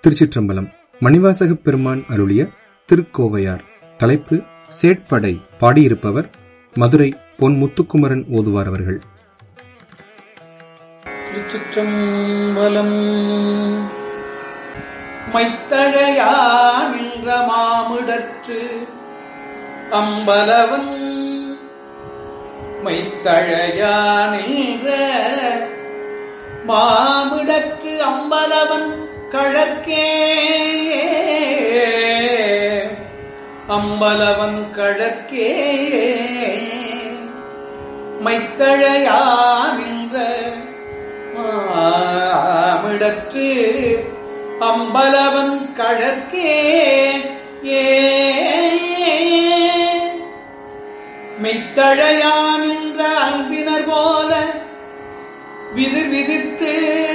திருச்சிற்றம்பலம் மணிவாசகப் பெருமான் அருளிய திருக்கோவையார் தலைப்பு சேட்படை பாடியிருப்பவர் மதுரை பொன் முத்துக்குமரன் ஓதுவார் அவர்கள் திருச்சிற்றம்பலம் மைத்தழையா நின்ற மாமிடற்று அம்பலவன் மைத்தழையா நின்ற மாமிடற்று அம்பலவன் கழக்கே அம்பலவன் கழக்கே மைத்தழையா நின்ற மாமிடற்று அம்பலவன் கழற்கே ஏ மெய்த்தழையான் என்ற அன்பினர் போல விதிர் விதித்து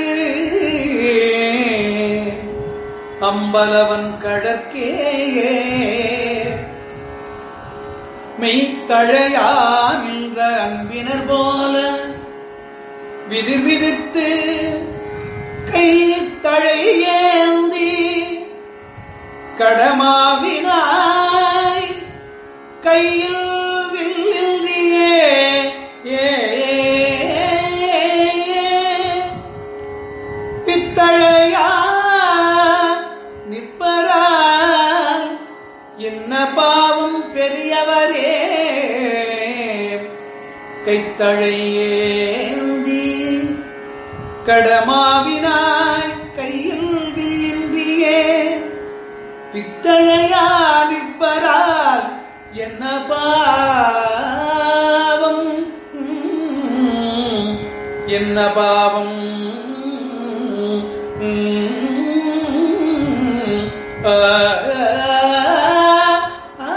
அம்பலவன் கழற்கே மெய்த்தழையான் என்ற அன்பினர் போல விதிர் விதித்து கை தழையேந்தி கடமாவினாய் கையில் வில்லியே ஏ பித்தழையா நிற்பரால் என்ன பாவம் பெரியவரே கைத்தழையேந்தி கடமாவினாய் கையில் வில்லின்றியே பித்தழையா நிற்பரால் என்ன பாவம் உம், என்ன பாவம் உம், ஆ, ஆ,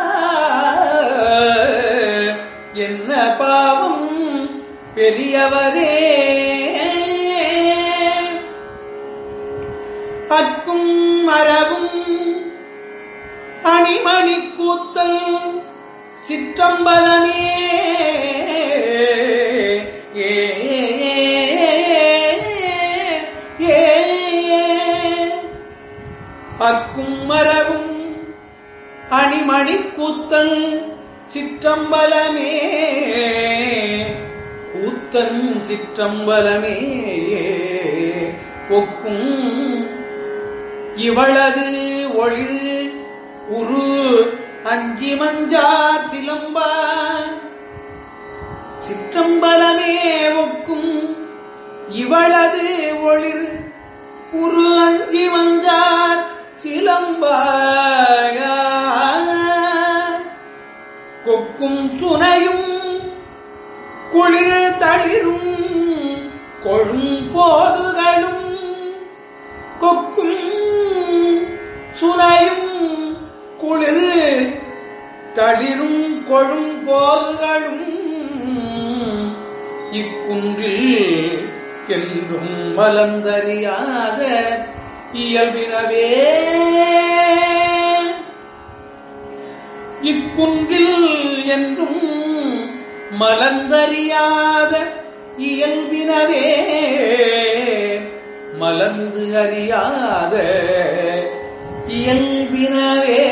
என்ன பாவம் பெரியவரே அக்கும் மரபும் அணிமணி கூத்தல் சிற்றம்பலமே ஏ ஏ அக்கும் மரபும் அணிமணி கூத்தல் சிற்றம்பலமே கூத்தன் சிற்றம்பலமே ஒக்கும் இவளது ஒளிர் உரு அஞ்சி மஞ்சா சிலம்பா சிற்றம்பலமே ஒக்கும் இவளது ஒளிர் உரு அஞ்சி மஞ்சார் சிலம்பாயா கொக்கும் சுனையும் குளிர் தளிரும் கொழும் போதுகளும் கொக்கும் சுனையும் குளிர் தளிரும் கொழும் போதுகளும் இக்குன்றில் என்றும் மலர்ந்தறியாத இயல்பினவே இக்குன்றில் என்றும் மலர்ந்தறியாத இயல்பினவே மலர்ந்து அறியாத இயல்பினவே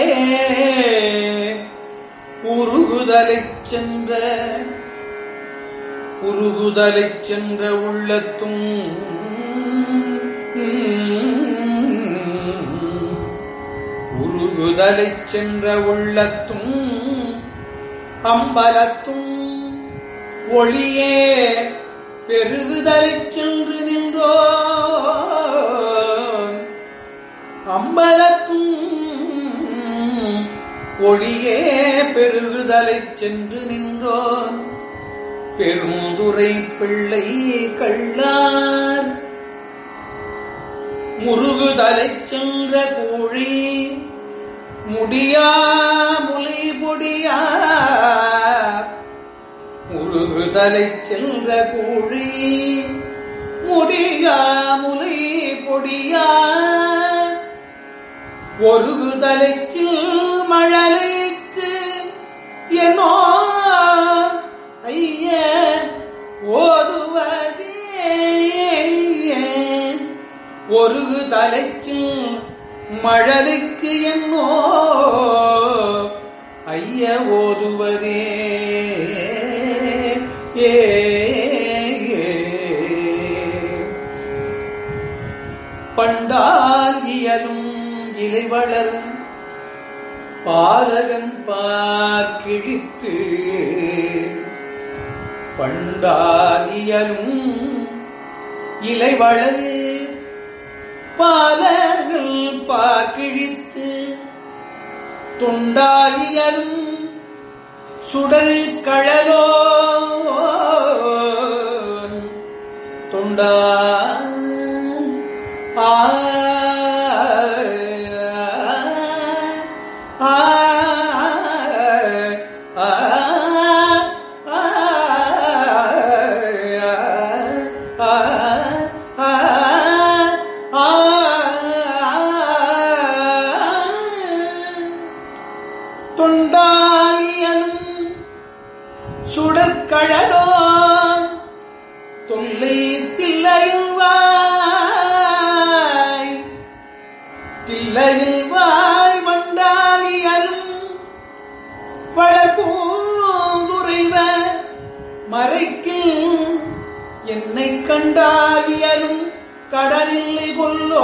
உருகுதலைச் சென்ற உருகுதலைச் சென்ற உள்ளத்தும் உருகுதலைச் சென்ற உள்ளத்தும் அம்பலத்தும் ஒளியே பெருகுதலைச் சென்று நின்றோ அம்பலத்தும் ஒளியே பெருகுதலைச் சென்று நின்றோன் பெருந்துரை பிள்ளை கள்ளார் முருகுதலைச் சென்ற கூழி முடியா முலை பொடியா முருகுதலைச் சென்ற கூழி முடியா முலை பொடியா ஒருகுதலைச்சில் மழலைக்கு எனோ ஐய ஓதுவதே ஒருகு தலைச்சில் மழலுக்கு என்னோ ஐய ஓதுவதே ஏ பண்டால் இயலும் இலைவளர் பாலகன் பார்க்கிழித்து பண்டாலியலும் இலைவளரு பாலகல் பார்க்கிழித்து தொண்டாலியலும் சுடல் கழலோ தொண்டா ஆ ஆ தொண்டாலியலும் சுடற்கழலோ தொல்லை தில்லையில் வாய் தில்லையில் வாய் வண்டாலியலும் வளர்பூந்துரைவ மறைக்கும் என்னை கண்டாலியலும் கடலில் கொல்லோ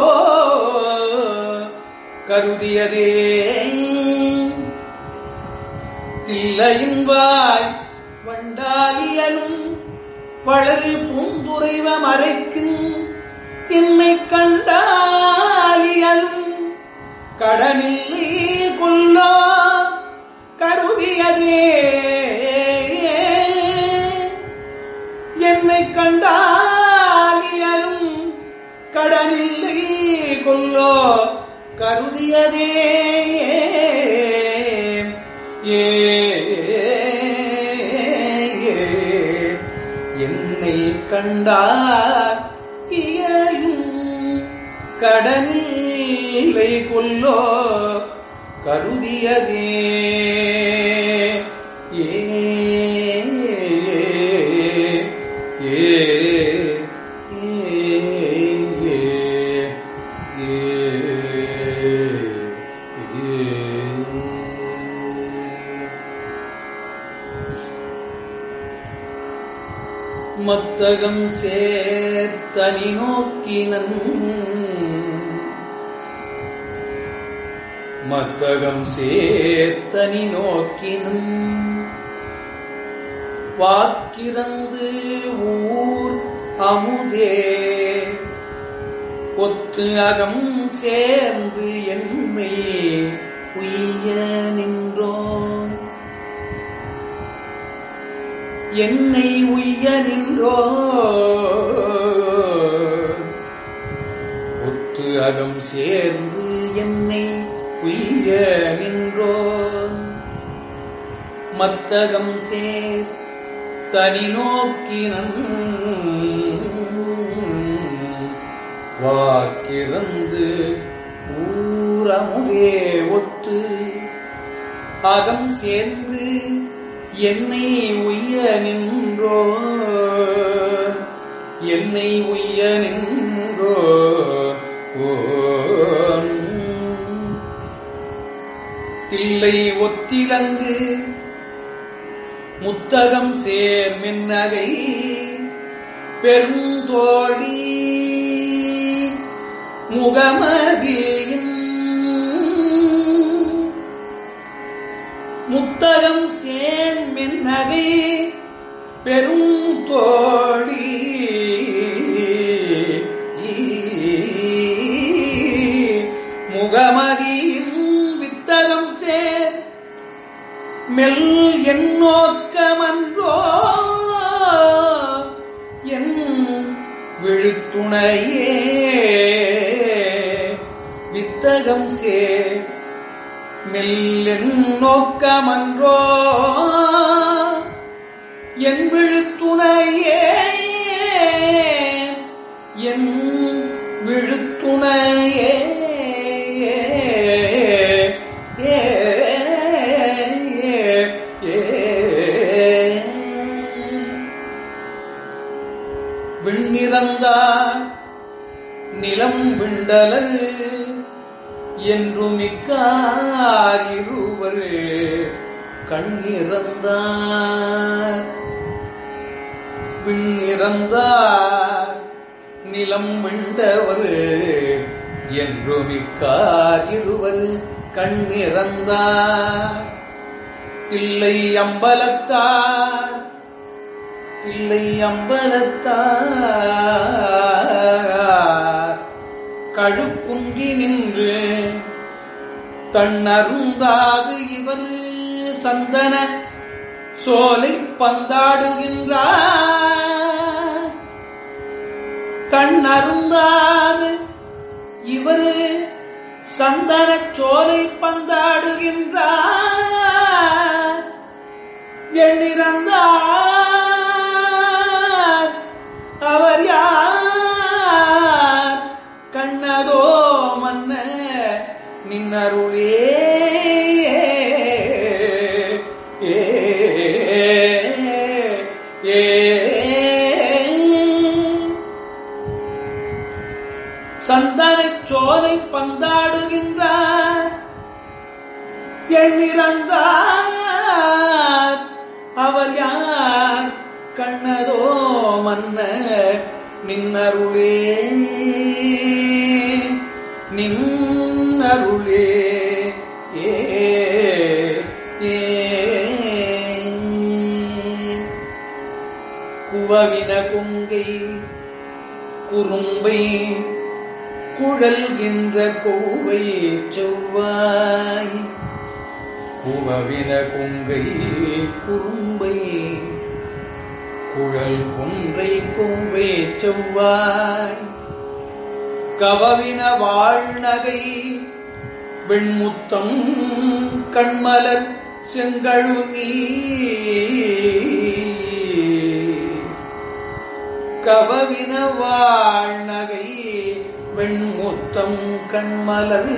கருதியதே தில்லையின் வாய் வண்டாலியலும் வளரு பூந்துரைவ மறைக்கும் என்னை கண்டாலியலும் கடனில் கொல்லோ கருதியதே என்னை கண்டாலியலும் கடனில் கொல்லோ கருதியதே ஏ என்னை கண்டார் இயலும் கடனில்லை கொல்லோ கருதியதே ஏ ஏ மத்தகம் சேர்த்தனி நோக்கினன் மத்தகம் சேர்த்தனி நோக்கினன் வாக்கிறந்து ஊர் அமுதே ஒத்து அகம் சேர்ந்து என்னை உய்ய நின்றோம் என்னை உய்ய நின்றோ ஒத்து அகம் சேர்ந்து என்னை உய்ய நின்றோ மத்தகம் சேர் தனி நோக்கினன் வாக்கிறந்து ஊரமுதே ஒத்து அகம் சேர்ந்து என்னை உய்ய நின்றோ என்னை உய்ய நின்றோ ஓ தில்லை ஒத்திலங்கு முத்தகம் சேர் மின்னகை பெருந்தோழி முகமதியின் முத்தகம் சேன் மின்னகை பெரும் தோழி முகமதியின் வித்தகம் சேர் மெல் என் நோக்கமன்றோ என் விழுத்துணையே வித்தகம் சேர் மெல்லென் நோக்கமன்றோ என் விழுத்துணையே என் விழுத்துணையே ஏ, ஏ, ஏ. விண்ணிறந்தார் நிலம் விண்டலர் என்று மிக்கார் இருவர் கண்ணிறந்தார் விண்ணிறந்தார் நிலம் விண்டவர் என்று மிக்கார் இருவர் கண்ணிறந்தார் தில்லை அம்பலத்தார் தில்லை அம்பலத்தார் கழுக்குன்றி நின்று தன்னருந்தாது இவர் சந்தன சோலை பந்தாடுகின்றார் தன்னருந்தாது இவர் சந்தன சோலை பந்தாடுகின்றார் எண்ணிறந்தார் அவர் யார் கண்ணதோ மன்ன நின்னருளே ஏ ஏ சந்தனச் சோலை பந்தாடுகின்றார் எண்ணிறந்தார் அவர் யார் கண்ணதோ மன்ன நின்னருளே நின்னருளே ஏ ஏ குவவின கொங்கை குறும்பை குழல்கின்ற கோவை செவ்வாய் குவவின கொங்கை குறும்பை குழல் கொன்றை கோவை செவ்வாய் கவவின வாழ்நகை வெண்முத்தம் கண்மலர் செங்கழுநீ கவவின வாழ்நகை வெண்முத்தம் கண்மலர்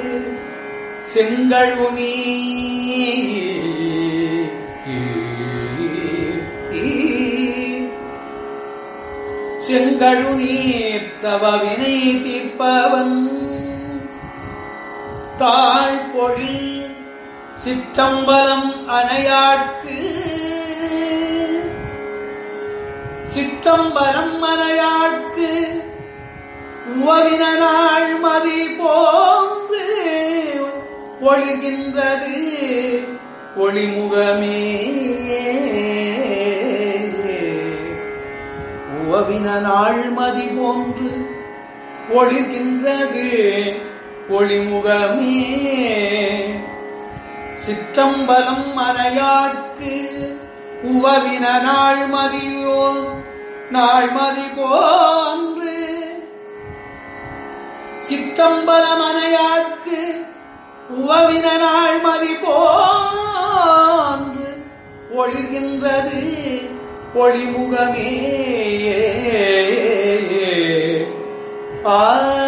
செங்கழுநீ செங்கழுநீர் தவவினை தீர்ப்பவன் தாழ்பொழில் சிற்றம்பலம் அணையாட்கு சிற்றம்பலம் அணையாட்கு உவவின நாள் மதி போந்து ஒளிகின்றது ஒளிமுகமே உவவின நாள் மதி போன்று ஒளிர்கின்றது ஒளிமுகமே சிற்றம்பலம் மனையாட்கு உவவின நாள் மதியோ நாள் மதி போன்று சிற்றம்பலம் மனையாட்கு உவவின நாள் மதி போன்று ஒளிர்கின்றது ஒளிமுகமே ஆ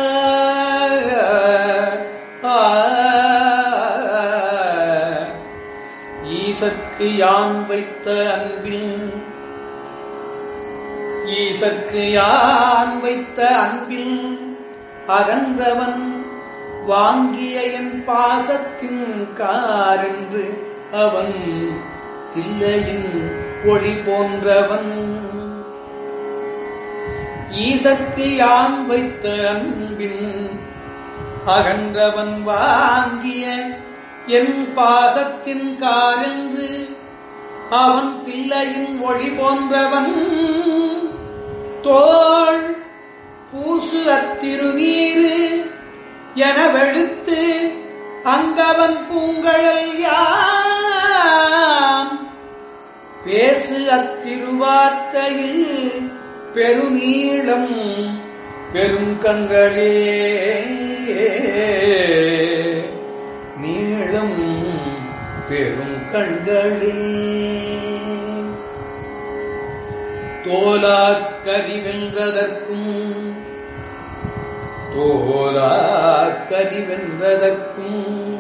ஆ ஈசற்கு யான் வைத்த அன்பில் ஈசற்கு யான் வைத்த அன்பில் அகன்றவன் வாங்கிய என் பாசத்தின் காரென்று அவன் தில்லையின் ஒளி போன்றவன் ஈசற்கு யான் வைத்த அன்பின் அகன்றவன் வாங்கிய என் பாசத்தின் காரென்று அவன் தில்லையின் ஒளி போன்றவன் தோள் பூசு அத்திருநீரு என வெளுத்து அங்கவன் பூங்கழல் யாம் பேசு அத்திருவார்த்தையில் பெருநீளம் பெரும் கண்களே நீளம் பெரும் கண்களே தோலாக்கதி வென்றதற்கும் தோலாக்கதி வென்றதற்கும்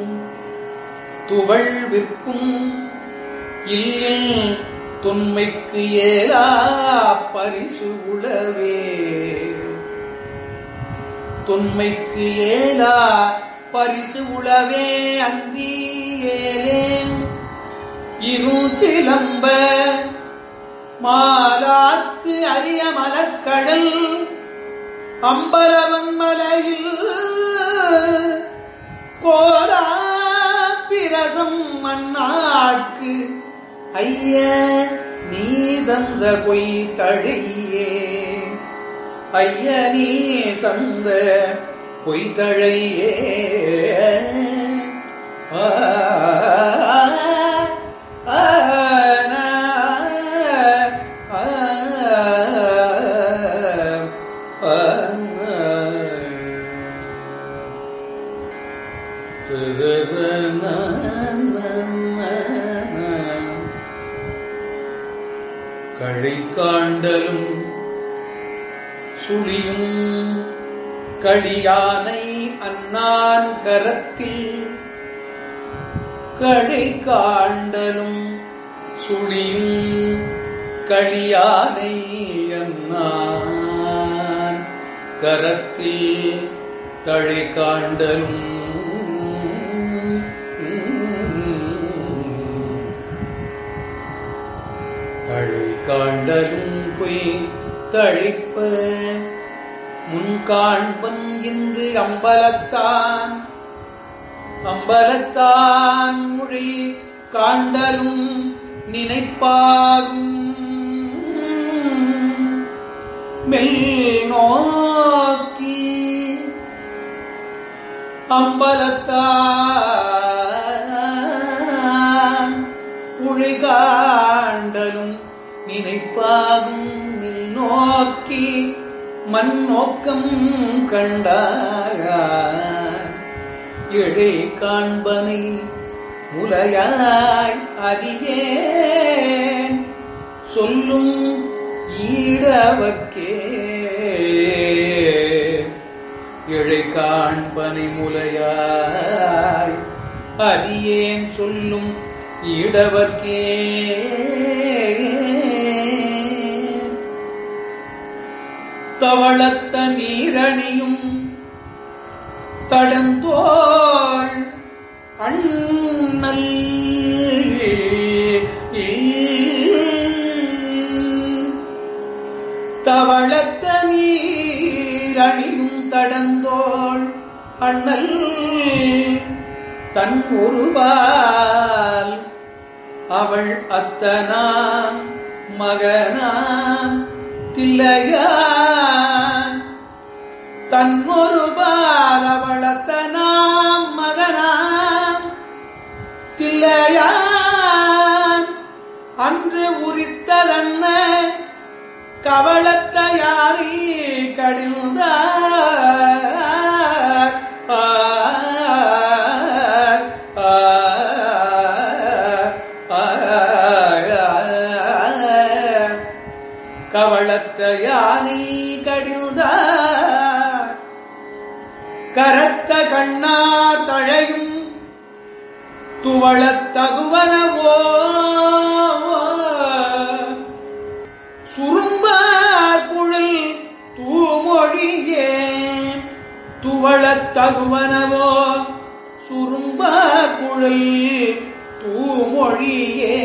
துவள் விற்கும் இல்லில் தொன்மைக்கு ஏலா பரிசு உளவே தொன்மைக்கு ஏலா பரிசு உளவே அங்கீயேன் இருஞ்சிலம்ப மாலாக்கு அரிய மலக்கடல் அம்பலவன் மலையில் கோரா பிரசம் மண்ணாக்கு ஐய நீ தந்த பொய் தழையே ஐய நீ தந்த பொய் தழையே ஆ, ஆ, நா, ஆ, ஆ, களை காண்டலும் சுழியும் களியானை அன்னான் கரத்தில் களை காண்டலும் சுழியும் களியானை அன்னான் கரத்தில் தழை காண்டலும் தழை காண்டலும் பொய் தழைப்ப முன் காண்பன் இன்று அம்பலத்தான் அம்பலத்தான் மொழி காண்டலும் நினைப்பாகும் மெல் நோக்கி அம்பலத்தான் உழிகாண்டலும் நினைப்பாகும் நில் நோக்கி மண் நோக்கம் கண்டாய் எழை காண்பனை முலையாய் அறியேன் சொல்லும் ஈடவர்க்கே இழை காண்பனை முலையாய் அறியேன் சொல்லும் ஈடவர்க்கே தவளத்த நீரணியும் தடந்தோள் அண்ணல் தவளத்த நீரணியும் தடந்தோள் அண்ணல் தன் ஒருவால் அவள் அத்தனாம் மகனாம் தில்லையான் தன்னொரு பாலவளத்தனாம் மகனாம் தில்லையான் அன்று உரித்ததன்ன கவளத்த யாரி கடிந்த கவளத்த யானை கடிந்தார் கரத்த கண்ணா தழையும் துவளத் தகுவனவோ சுரும்பார் குழல் தூமொழியே துவளத் தகுவனவோ சுரும்பார் குழல் தூமொழியே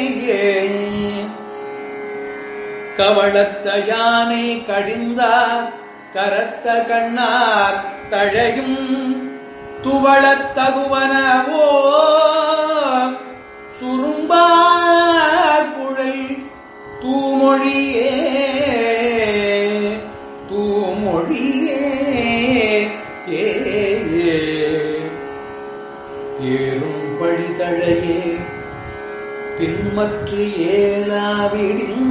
கவளத்த யானை கடிந்தார் கரத்த கண்ணார் தழையும் துவளத் தகுவனவோ சுரும்பார் குழல் தூமொழியே தூமொழியே ஏ ஏ. ஏறும் பழிதழையே பின்மற்று ஏலாவிடின்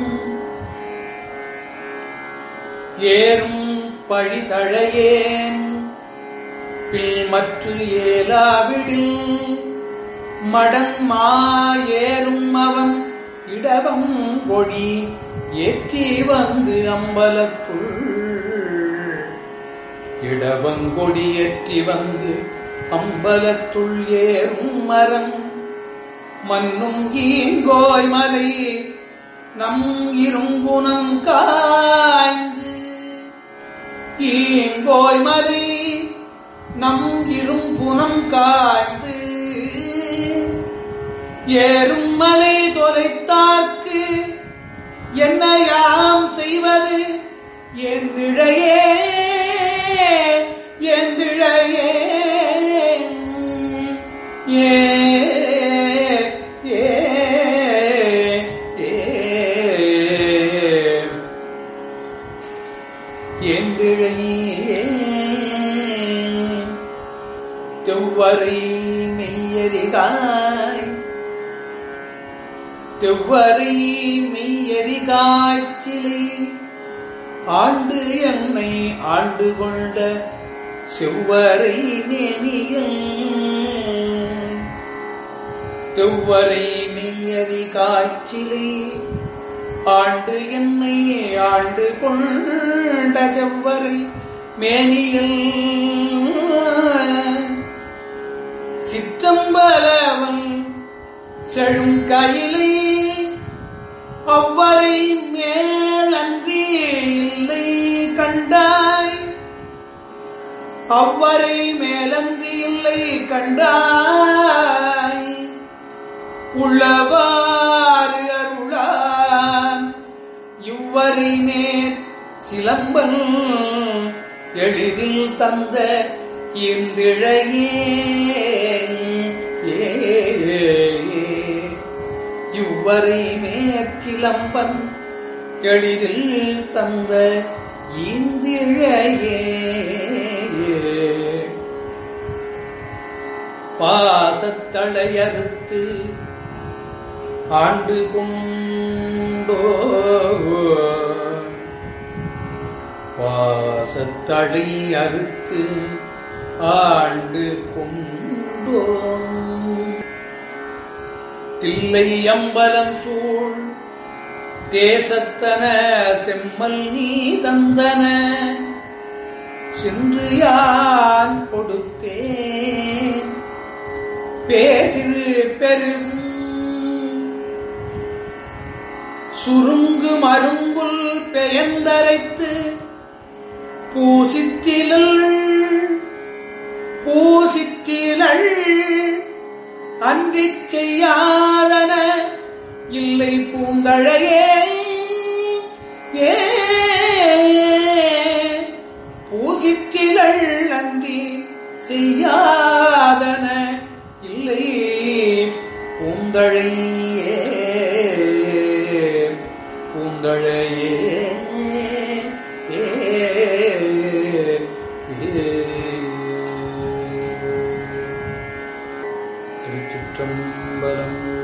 ஏறும் பழிதழையேன் பின்மற்று ஏலாவிடில் மடன் மா ஏறும் அவன் இடவம் கொடி ஏற்றி வந்து அம்பலத்துள் இடவங்கொடி ஏற்றி வந்து அம்பலத்துள் ஏறும் மரம் மன்னும் ஈங்கோய் மலை நம் இருங்குணம் காய்ந்து ஈங்கோய் மலை நம் இரும் புனம் காய்ந்து ஏறும் மலை தொலைத்தார்க்கு என்ன யாம் செய்வது எந்திழையே எந்திழையே ஏ ஏ ஏ எந்திழையே தெவ்வரை மெய்யறிகாய் தெவ்வரை மெய்யறிகாய்ச்சிலை ஆண்டு என்னை ஆண்டு கொண்ட செவ்வரை மேனியல் தெவ்வரை மெய்யறி காய்ச்சிலே ஆண்டு என்னை ஆண்டு கொண்ட செவ்வரை மேனியில் சிற்றம்பலவன் செழும் கையிலே அவ்வரை மேல் அன்றி இல்லை கண்டாய் அவ்வரை மேலன்றி இல்லை கண்டாய் உள்ளவாறு அருளான் இவ்வரி நேர் சிலம்பன் எளிதில் தந்த இந்திழையே ஏ இவ்வரை மேற்சிலம்பன் எளிதில் தந்த இந்திழையே பாசத்தளையறுத்து ஆண்டு கொண்டோ பாசத்தளை அறுத்து ஆண்டு கொண்டோ தில்லை அம்பலம் சூழ் தேசத்தன செம்மல் நீ தந்தன சென்று யான் கொடுத்தேன் பேசிறு பெரும் சுருங்கு மருங்குல் பெயர்ந்தரைத்து பூசிற்றிலள் பூசிற்றிலள் அன்றிச் செய்யாதன இல்லை பூந்தழையே ஏ பூசிற்றிலள் அன்றி செய்யாதன இல்லை பூந்தழையே பூந்தழையே ஏ, ஏ. திருச்சிற்றம்பலம்